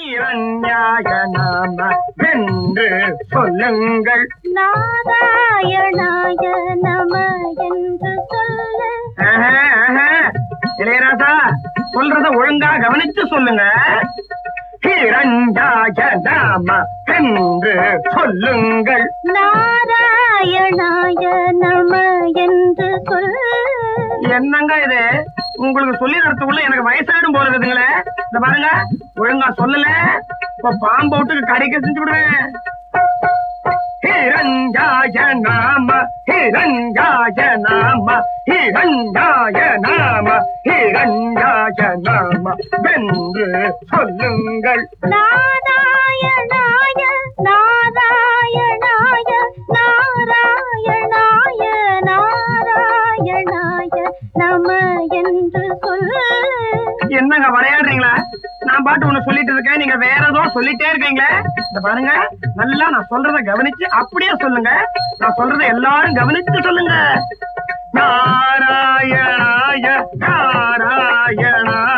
ஹீரண்யாய நாம என்று சொல்லுங்கள் நாராயணாய நம என்று சொல்ல ஆஹா, ஆஹா. இளையராஜா சொல்றத ஒழுங்கா கவனிச்சு சொல்லுங்க ஹீரண்யாய நாம என்று சொல்லுங்கள் நாராயணாய நம என்று சொல்ல என்னங்க இது உங்களுக்கு சொல்லி தரத்துக்குள்ள எனக்கு வயசாயிடும் போல இருக்குதுங்களே இந்த பாருங்க ஒழுங்கா சொல்லல இப்ப பாம்பு விட்டுக்கு கடிக்க செஞ்சு விடுவேன் ஹிரஞ்சாய நாம ஹிரஞ்சாய நாம ஹிரஞ்சாய நாம ஹிரஞ்சாய நாம வென்று சொல்லுங்கள் நாராயணாய நாராயணாய நாராயணாய நாராயணாய நம என்று சொல் என்னங்க விளையாடுறீங்களா நான் பாட்டு ஒண்ணு சொல்லிட்டு இருக்கேன் நீங்க வேற ஏதோ சொல்லிட்டே இருக்கீங்களே இந்த பாருங்க நல்லா நான் சொல்றத கவனிச்சு அப்படியே சொல்லுங்க நான் சொல்றத எல்லாரும் கவனிச்சு சொல்லுங்க நாராயணாய நாராயணாய